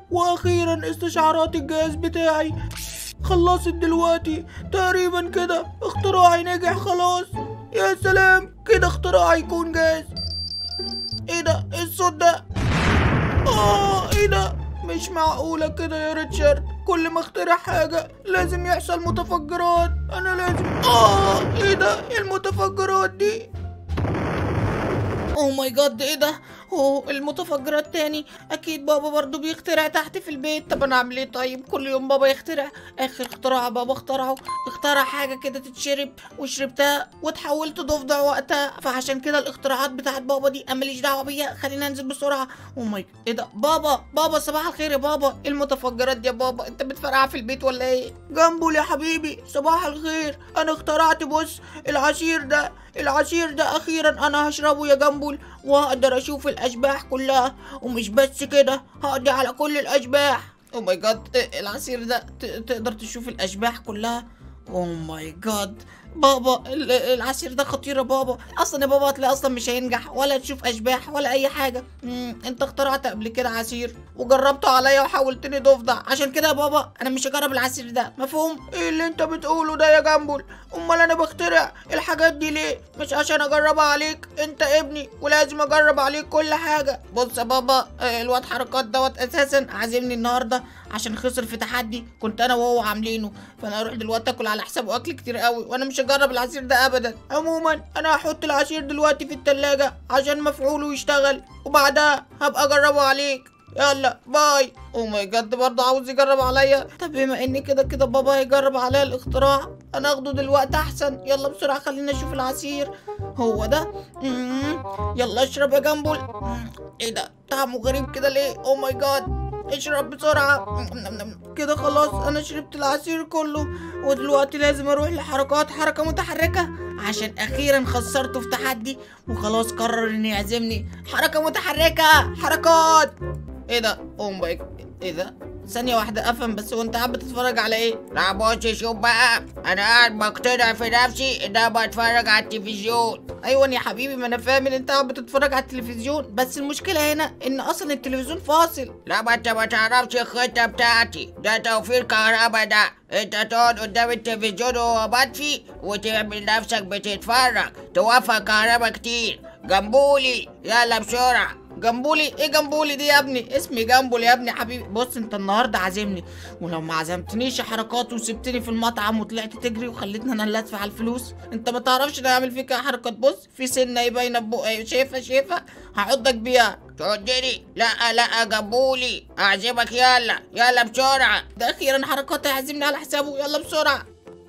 واخيرا استشعارات الجهاز بتاعي خلصت دلوقتي تقريبا كده اختراعي نجح خلاص يا سلام كده اختراعي يكون جاهز ايه ده ايه الصوت ده اه ايه ده مش معقولة كده يا ريتشارد كل ما اخترع حاجة لازم يحصل متفجرات انا لازم اه ايه ده إيه المتفجرات دي اوه ماي جاد ايه ده اوه المتفجرات تاني اكيد بابا برضو بيخترع تحت في البيت طب انا اعمل ايه طيب كل يوم بابا يخترع اخر اختراع بابا اخترعه اخترع حاجه كده تتشرب وشربتها وتحولت ضفدع وقتها فعشان كده الاختراعات بتاعت بابا دي انا ماليش دعوه بيها خلينا انزل بسرعه اوه ماي ايه ده بابا بابا صباح الخير يا بابا ايه المتفجرات دي يا بابا انت بتفرقع في البيت ولا ايه جنبه يا حبيبي صباح الخير انا اخترعت بص العصير ده العصير ده اخيرا انا هشربه يا جنبل وهقدر اشوف الاشباح كلها ومش بس كده هقضي على كل الاشباح او ماي جاد العصير ده ت- تقدر تشوف الاشباح كلها او ماي جاد بابا ال- العصير ده خطير يا بابا اصلا يا بابا هتلاقي اصلا مش هينجح ولا تشوف اشباح ولا اي حاجه مم. انت اخترعت قبل كده عصير وجربته عليا وحولتني ضفدع عشان كده يا بابا انا مش هجرب العصير ده مفهوم ايه اللي انت بتقوله ده يا جنبل امال انا بخترع الحاجات دي ليه مش عشان اجربها عليك انت ابني ولازم اجرب عليك كل حاجه بص يا بابا آه، الواد حركات دوت اساسا عازمني النهارده عشان خسر في تحدي كنت انا وهو عاملينه فانا اروح دلوقتي اكل على حسابه اكل كتير قوي وانا مش هجرب العصير ده ابدا عموما انا هحط العصير دلوقتي في التلاجة عشان مفعوله يشتغل وبعدها هبقى اجربه عليك يلا باي او ماي جاد برضه عاوز يجرب عليا طب بما ان كده كده بابا هيجرب عليا الاختراع انا اخده دلوقتي احسن يلا بسرعه خلينا نشوف العصير هو ده مم. يلا اشرب يا جنبل مم. ايه ده طعمه غريب كده ليه او ماي جاد اشرب بسرعة كده خلاص انا شربت العصير كله ودلوقتي لازم اروح لحركات حركة متحركة عشان اخيرا خسرته في تحدي وخلاص قرر انه يعزمني حركة متحركة حركات ايه ده او ماي ايه ده ثانية واحدة افهم بس وانت قاعد بتتفرج على ايه لا بص شوف بقى انا قاعد بقتنع في نفسي ان انا بتفرج على التلفزيون ايوه يا حبيبي ما انا فاهم ان انت قاعد بتتفرج على التلفزيون بس المشكلة هنا ان اصلا التلفزيون فاصل لا ما انت ما تعرفش الخطة بتاعتي ده توفير كهرباء ده انت تقعد قدام التلفزيون وهو مطفي وتعمل نفسك بتتفرج توفر كهرباء كتير جنبولي يلا بسرعة جنبولي ايه جنبولي دي يا ابني اسمي جنبولي يا ابني حبيبي بص انت النهارده عازمني ولو ما عزمتنيش يا حركات وسبتني في المطعم وطلعت تجري وخليتني انا اللي ادفع الفلوس انت ما تعرفش انا اعمل فيك ايه يا حركات بص في سنه باينه ببقى شايفه شايفه هعضك بيها تقدري لا لا جنبولي اعزمك يلا يلا بسرعة ده اخيرا حركات هيعزمني على حسابه يلا بسرعه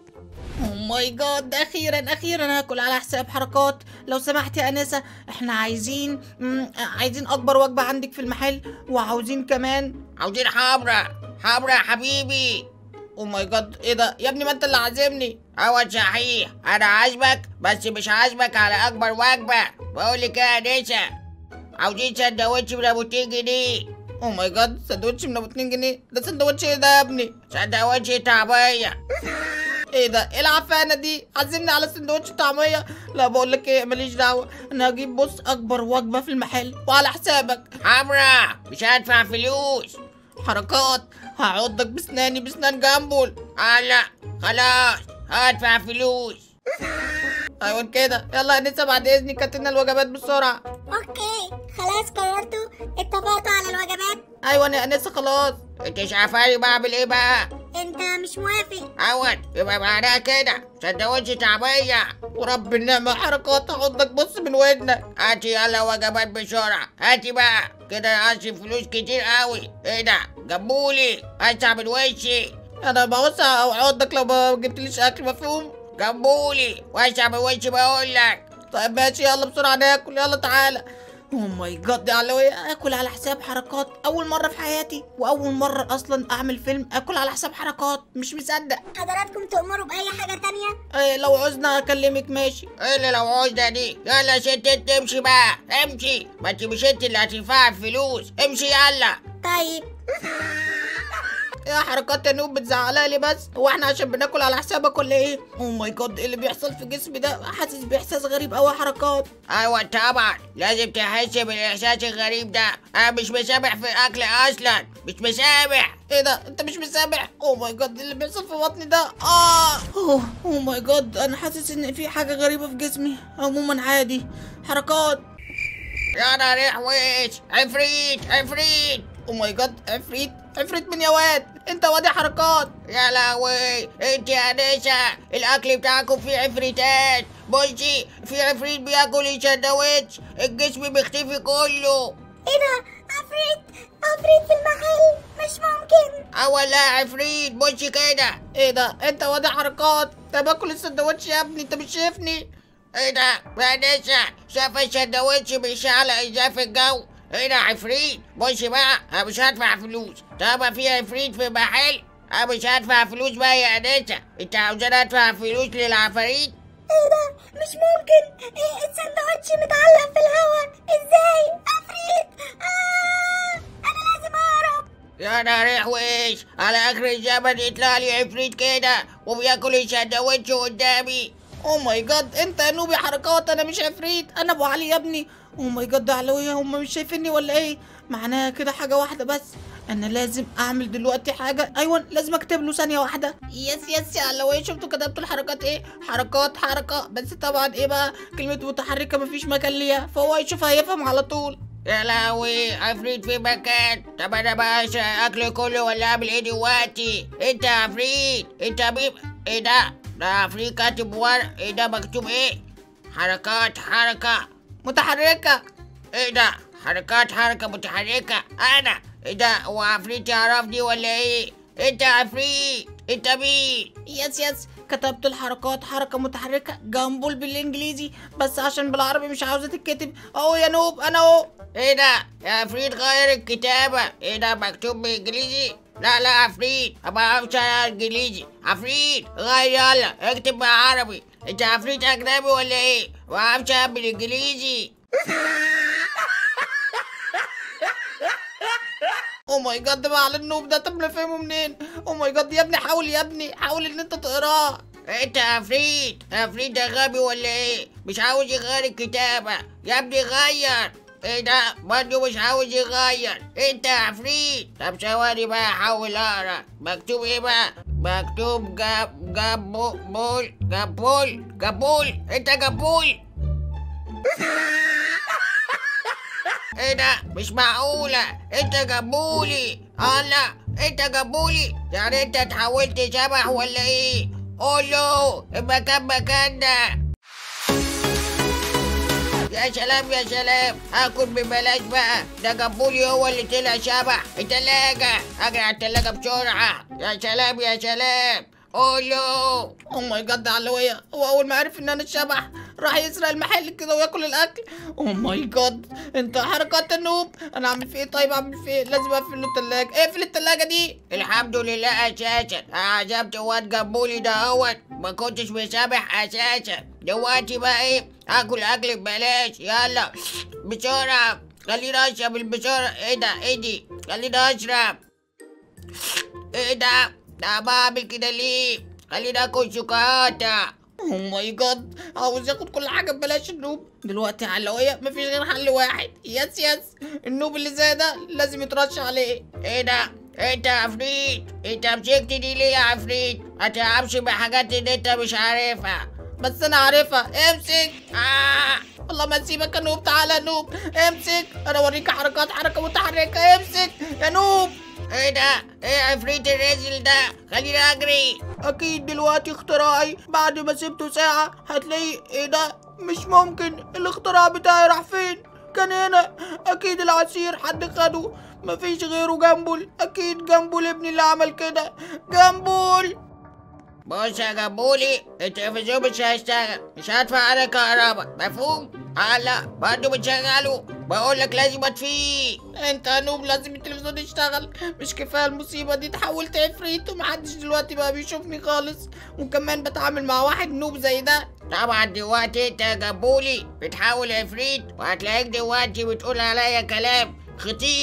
او ماي جاد اخيرا اخيرا هاكل على حساب حركات لو سمحت يا انسه احنا عايزين مم، عايزين اكبر وجبه عندك في المحل وعاوزين كمان عاوزين حمرا حمرا يا حبيبي او ماي جاد ايه ده يا ابني ما انت اللي عازمني هو صحيح انا عازمك بس مش عازمك على اكبر وجبه بقول لك ايه يا نسا عاوزين سندوتش ب 200 جنيه او ماي جاد سندوتش من ابو 2 جنيه ده سندوتش ايه ده يا ابني سندوتش طعميه ايه ده ايه العفانه دي عزمني على سندوتش طعميه لا بقول لك ايه ماليش دعوه انا هجيب بص اكبر وجبه في المحل وعلى حسابك حمرا مش هدفع فلوس حركات هعضك بسناني بسنان جنبول آه لا خلاص هدفع فلوس ايوه كده يلا يا انسه بعد اذنك هات لنا الوجبات بسرعه اوكي خلاص قررتوا اتفقتوا على الوجبات ايوه يا انسه خلاص انت مش عارفاني بعمل ايه بقى انت مش موافق اول يبقى معناها كده سندوتش طعميه ورب النعمه حركات هعضك بص من ودنك هاتي يلا وجبات بسرعه هاتي بقى كده انا هصرف فلوس كتير قوي ايه ده جنبولي هسع من وشي انا ببص هعضك لو ما جبتليش اكل مفهوم جنبولي وسع من وشي بقول لك طيب ماشي يلا بسرعة ناكل يلا تعالى او ماي جاد يا علوية اكل على حساب حركات اول مرة في حياتي واول مرة اصلا اعمل فيلم اكل على حساب حركات مش مصدق حضراتكم تأمروا بأي حاجة تانية ايه لو عوزنا اكلمك ماشي ايه اللي لو عوزنا دي يلا يا ست انت امشي بقى امشي ما انت مش انت اللي هتدفع الفلوس امشي يلا طيب يا حركات يا نوب بتزعلها لي بس هو احنا عشان بناكل على حسابك ولا ايه او ماي جاد ايه اللي بيحصل في جسمي ده حاسس باحساس غريب قوي يا حركات ايوه طبعا لازم تحس بالاحساس الغريب ده انا مش مسامح في الاكل اصلا مش مسامح ايه ده انت مش مسامح او ماي جاد إيه اللي بيحصل في بطني ده اه اوه او ماي جاد انا حاسس ان في حاجه غريبه في جسمي عموما عادي حركات يا نهار احوش عفريت عفريت او ماي جاد عفريت عفريت من يا واد انت وادي حركات يا لهوي انت يا نسا الاكل بتاعكم فيه عفريتات بصي في عفريت بياكل السندوتش الجسم بيختفي كله ايه ده عفريت عفريت في المحل مش ممكن اه والله عفريت بصي كده ايه ده انت وادي حركات ده باكل السندوتش يا ابني انت مش شايفني ايه ده يا نسا شاف السندوتش بيشعل ازاي في الجو ايه ده عفريت بصي بقى انا مش هدفع فلوس طالما في عفريت في محل انا مش هدفع فلوس بقى يا نسا انت عاوزاني ادفع فلوس للعفاريت ايه ده مش ممكن إيه السندوتش متعلق في الهواء ازاي عفريت آه انا لازم اهرب يا نهار احوش على اخر الزمن يطلع لي عفريت كده وبياكل السندوتش قدامي او ماي جاد انت يا نوبي حركات انا مش عفريت انا ابو علي يا ابني او ماي جاد ده علوية هم مش شايفيني ولا ايه معناها كده حاجه واحده بس انا لازم اعمل دلوقتي حاجه ايوه لازم اكتب له ثانيه واحده يس يس يا علوية شفتوا كتبت الحركات ايه حركات حركه بس طبعا ايه بقى كلمه متحركه مفيش مكان ليها فهو يشوفها هيفهم على طول يا لهوي عفريت في مكان طب انا بقى أشرب اكل كله ولا اعمل ايه دلوقتي انت يا عفريت انت مين ايه ده ده عفريت كاتب ورق ايه ده مكتوب ايه حركات حركة متحركه ايه ده حركات حركة متحركة انا ايه ده هو عفريت يعرفني ولا ايه انت عفريت انت مين يس يس كتبت الحركات حركة متحركة جامبول بالانجليزي بس عشان بالعربي مش عاوزة تتكتب اهو يا نوب انا اهو ايه ده يا عفريت غير الكتابة ايه ده مكتوب بالانجليزي لا لا عفريت ما بعرفش انا انجليزي عفريت غير يلا اكتب بالعربي انت عفريت اجنبي ولا ايه ما بعرفش انا بالانجليزي او ماي جاد بقى على النوب ده طب نفهمه منين او ماي جاد يا ابني حاول يا ابني حاول ان انت تقراه انت يا عفريت عفريت ده غبي ولا ايه مش عاوز يغير الكتابة يا ابني غير ايه ده برضه مش عاوز يغير انت يا عفريت طب ثواني بقى احاول اقرا مكتوب ايه بقى مكتوب جاب جابول جابول جابول انت جابول ايه ده مش معقولة انت جابولي الله انت جابولي يعني انت اتحولت شبح ولا ايه قولوا المكان مكاننا يا سلام يا سلام هاكل ببلاش بقى ده جابولي هو اللي طلع شبح التلاجة اجري على التلاجة بسرعة يا سلام يا سلام قولوا او ماي جاد علوية هو اول ما عرف ان انا الشبح راح يسرق المحل كده وياكل الاكل او ماي جاد انت حركات النوب انا اعمل فيه ايه طيب اعمل فيه ايه لازم اقفل له التلاجة اقفل التلاجة دي الحمد لله اساسا عجبت واد جابولي ده اهوت ما كنتش مسامح اساسا دلوقتي بقى ايه هاكل اكل ببلاش يلا بسرعة خليني اشرب البسرعة ايه ده ايه دي خليني اشرب ايه ده ده بعمل كده ليه خليني اكل شوكولاتة او ماي جاد عاوز ياخد كل حاجه ببلاش النوب دلوقتي يا علوية مفيش غير حل واحد يس يس النوب اللي زي ده لازم يترش عليه ايه ده انت يا عفريت انت مسكتني ليه يا عفريت ما تلعبش بحاجات اللي انت مش عارفها بس انا عارفها امسك آه. والله ما نسيبك يا نوب تعالى يا نوب امسك انا اوريك حركات حركه متحركه امسك يا نوب ايه ده ايه عفريت الرزل ده خليني اجري اكيد دلوقتي اختراعي بعد ما سبته ساعه هتلاقي ايه ده مش ممكن الاختراع بتاعي راح فين كان هنا اكيد العصير حد خده مفيش غيره جنبول اكيد جنبول ابني اللي عمل كده جنبول بص يا جنبولي التلفزيون مش هيشتغل مش هدفع على كهرباء مفهوم؟ هلا برضه بتشغله بقول لك لازم اطفيه انت يا نوب لازم التلفزيون يشتغل مش كفايه المصيبه دي اتحولت عفريت ومحدش دلوقتي بقى بيشوفني خالص وكمان بتعامل مع واحد نوب زي ده طبعا دلوقتي انت يا جنبولي بتحاول عفريت وهتلاقيك دلوقتي بتقول عليا كلام خطير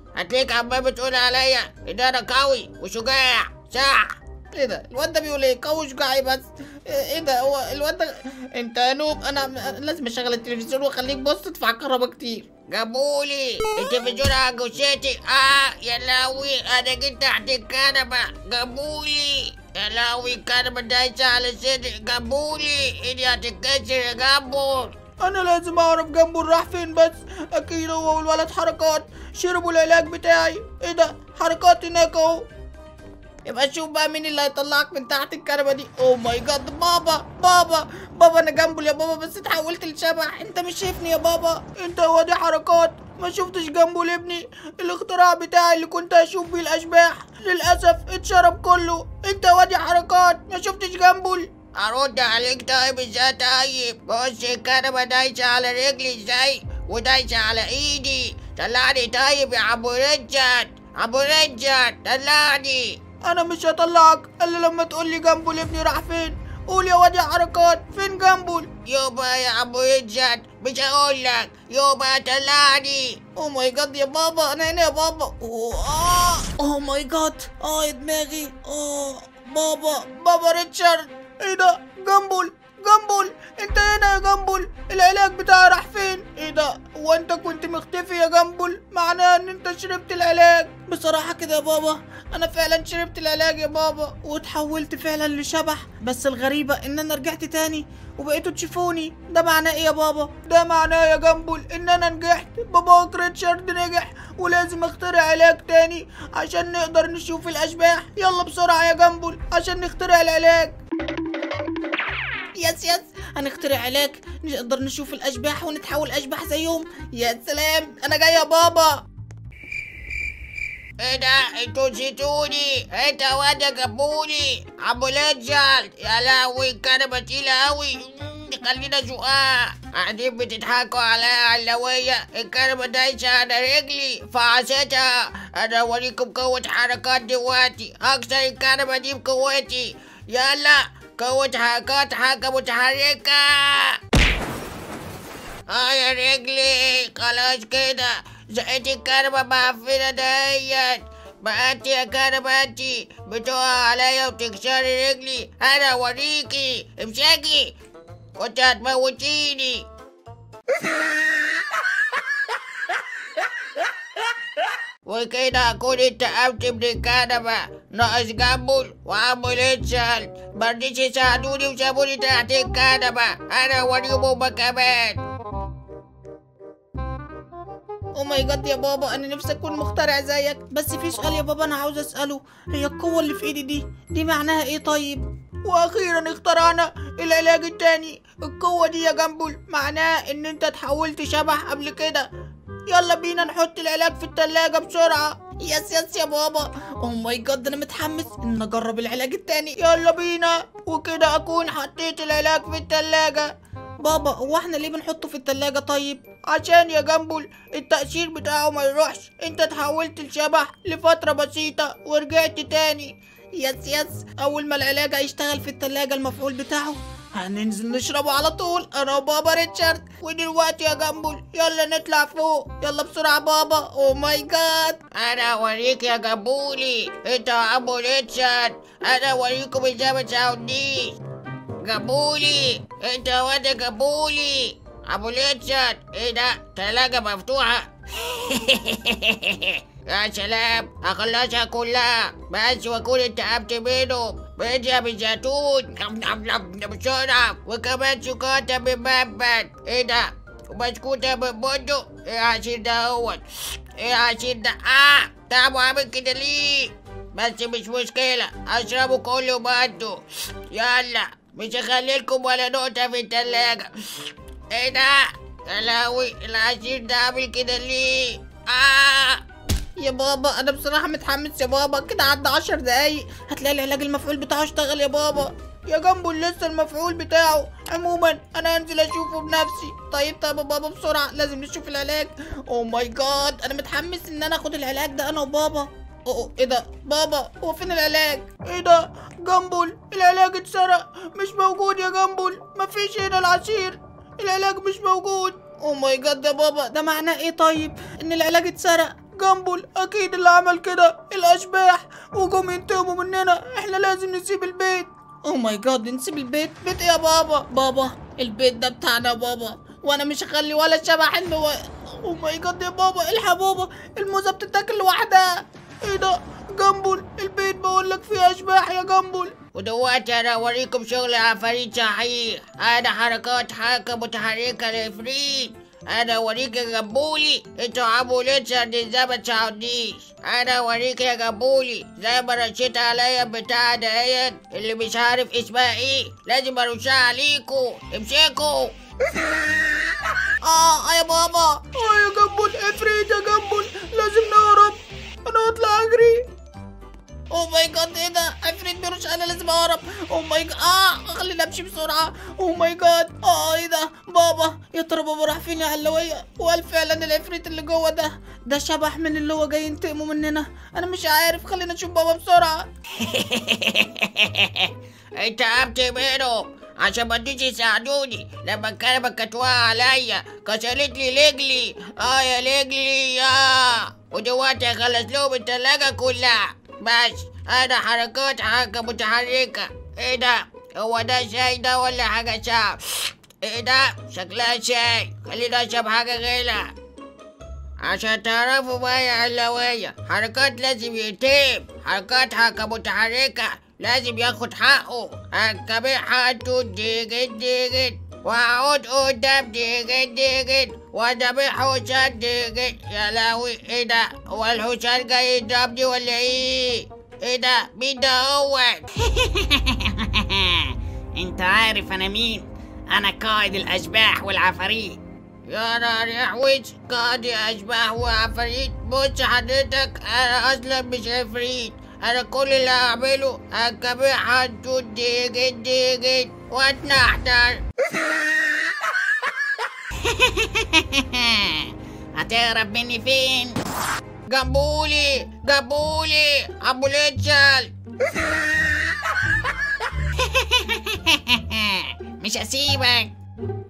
هتلاقيك عمال بتقول عليا ان انا قوي وشجاع صح ايه ده الواد ده بيقول ايه قوي شجاعي بس ايه ده هو الواد ده انت يا نوب انا أنا لازم اشغل التلفزيون واخليك بص تدفع كهرباء كتير جابولي التلفزيون على جثتي اه يا لهوي انا جيت تحت الكنبه جابولي يا لهوي الكنبه دايسه على صدري جابولي ايدي هتتكسر يا جابول انا لازم اعرف جنبه راح فين بس اكيد هو والولد حركات شربوا العلاج بتاعي ايه ده حركات هناك اهو يبقى شوف بقى مين اللي هيطلعك من تحت الكنبه دي اوه ماي جاد بابا بابا بابا انا جنبه يا بابا بس اتحولت لشبح انت مش شايفني يا بابا انت هو دي حركات ما شفتش جنبه لابني الاختراع بتاعي اللي كنت اشوف بيه الاشباح للاسف اتشرب كله انت وادي حركات ما شفتش جنبه ارد عليك طيب ازاي طيب بص الكنبه دايسه على رجلي ازاي ودايسه على ايدي طلعني طيب يا ابو رجال ابو رجال طلعني انا مش هطلعك الا لما تقول لي جنبه لابني راح فين قول يا واد يا حركات فين جنبه يابا يا ابو رجال مش هقول لك يابا طلعني اوه ماي جاد يا بابا انا هنا يا بابا اوه آه. اوه ماي جاد اه يا دماغي اه بابا بابا ريتشارد ايه ده جنبل جنبل انت هنا يا جنبل العلاج بتاعي راح فين ايه ده هو انت كنت مختفي يا جنبل معناه ان انت شربت العلاج بصراحة كده يا بابا انا فعلا شربت العلاج يا بابا واتحولت فعلا لشبح بس الغريبة ان انا رجعت تاني وبقيتوا تشوفوني ده معناه ايه يا بابا ده معناه يا جنبل ان انا نجحت باباك ريتشارد نجح ولازم اخترع علاج تاني عشان نقدر نشوف الاشباح يلا بسرعة يا جنبل عشان نخترع العلاج يس يس هنخترع علاج نقدر نشوف الاشباح ونتحول اشباح زيهم يا سلام انا جاي يا بابا ايه ده انتوا نسيتوني انت واد جابولي ابو رجال يا لهوي الكنبه تقيله اوي خلينا زقاق قاعدين بتضحكوا عليا علوية الكنبة دايسة على رجلي فعصيتها انا اوريكم قوة حركات دلوقتي هكسر الكنبة دي بقوتي يلا قوة حركات حاجة متحركة اه يا رجلي خلاص كده زقيت الكنبة معفنة ديت بقى يا كنبة انتي بتقع عليا وتكسري رجلي انا اوريكي امسكي كنت هتموتيني وكده اكون انتقمت من الكنبة ناقص جنبل وعمل يتسال مرضيش يساعدوني وسابوني تحت الكنبة انا اوريهم هما كمان او ماي جاد يا بابا انا نفسي اكون مخترع زيك بس في سؤال يا بابا انا عاوز اساله هي القوه اللي في ايدي دي دي معناها ايه طيب واخيرا اخترعنا العلاج التاني القوه دي يا جنبل معناها ان انت اتحولت شبح قبل كده يلا بينا نحط العلاج في التلاجة بسرعة يس يس يا بابا او ماي جاد انا متحمس ان اجرب العلاج التاني يلا بينا وكده اكون حطيت العلاج في التلاجة بابا هو احنا ليه بنحطه في التلاجة طيب عشان يا جنبل التأثير بتاعه ما يروحش انت اتحولت لشبح لفترة بسيطة ورجعت تاني يس يس اول ما العلاج هيشتغل في التلاجة المفعول بتاعه هننزل نشربه على طول انا وبابا ريتشارد ودلوقتي يا جنبل يلا نطلع فوق يلا بسرعة بابا او ماي جاد انا اوريك يا جابولي انت ابو ريتشارد انا اوريكم ازاي ما تساعدنيش جابولي انت واد جابولي ابو ريتشارد ايه ده تلاجة مفتوحة يا سلام اخلصها كلها بس واكون انتقمت منهم بيتزا بالزيتون نم نم نم بسرعة وكمان شوكولاتة بمبن ايه ده وبسكوتة ببندق ايه عصير ده هو ايه عصير ده اه طعمه عامل كده ليه بس مش مشكلة اشربه كله برضه يلا مش هخليلكم ولا نقطة في التلاجة ايه ده يا لهوي العصير ده عامل كده ليه اه يا بابا انا بصراحة متحمس يا بابا كده عدى عشر دقايق هتلاقي العلاج المفعول بتاعه اشتغل يا بابا يا جنبه لسه المفعول بتاعه عموما انا هنزل اشوفه بنفسي طيب طيب يا بابا بسرعة لازم نشوف العلاج اوه ماي جاد انا متحمس ان انا اخد العلاج ده انا وبابا اوه ايه ده بابا هو فين العلاج ايه ده جنبل العلاج اتسرق مش موجود يا جنبل مفيش هنا العصير العلاج مش موجود اوه ماي جاد يا بابا ده معناه ايه طيب ان العلاج اتسرق جامبل اكيد اللي عمل كده الاشباح وجم ينتقموا مننا احنا لازم نسيب البيت او ماي جاد نسيب البيت بيت إيه يا بابا بابا البيت ده بتاعنا يا بابا وانا مش هخلي ولا شبح انه او ماي جاد يا بابا الحق بابا الموزه بتتاكل لوحدها ايه ده جامبل البيت بقول لك فيه اشباح يا جامبل ودلوقتي انا اوريكم شغل عفاريت صحيح انا حركات حركة متحركة للفريد انا اوريك يا جبولي انتوا عمولتش ازاي ما تساعدنيش انا اوريك يا جبولي زي ما رشيت عليا بتاع دهيت اللي مش عارف اسمها ايه لازم ارشها عليكم امسكوا اه يا بابا اه يا جنبل افريد يا جنبل لازم نهرب انا هطلع اجري او ماي جاد ايه ده افريد بيرش انا لازم اهرب او ماي جاد اه خليني امشي بسرعه او ماي جاد اه ايه ده بابا يا ترى بابا راح فين يا علويه وقال فعلا الافريت اللي جوه ده ده شبح من اللي هو جاي ينتقموا مننا انا مش عارف خلينا نشوف بابا بسرعه انت قمت منهم عشان ما رضيش يساعدوني لما الكنبة كانت واقعة عليا كسرت لي رجلي اه يا رجلي يا ودلوقتي هخلص لهم التلاجة كلها بس انا حركات حركة متحركة ايه ده هو ده شاي ده ولا حاجة شعب ايه ده شكلها شاي خلينا اشرب حاجة غيرها عشان تعرفوا بقى يا علوية حركات لازم يتم حركات حركة متحركة لازم ياخد حقه الكبير حقه ديجت ديجت واقعد قدام ديجت ديجت وذبح حسام ديجت يا لهوي ايه ده هو الحسام جاي يضربني ولا ايه ايه ده مين ده هو انت عارف انا مين انا قائد الاشباح والعفاريت يا نهار يحوش قاعد اشباح وعفاريت بص حضرتك انا اصلا مش عفريت انا كل اللي هعمله الكبير حطه ديجت ديجت واتنحتر هتهرب مني فين جابولي جابولي ابو ليتشل مش هسيبك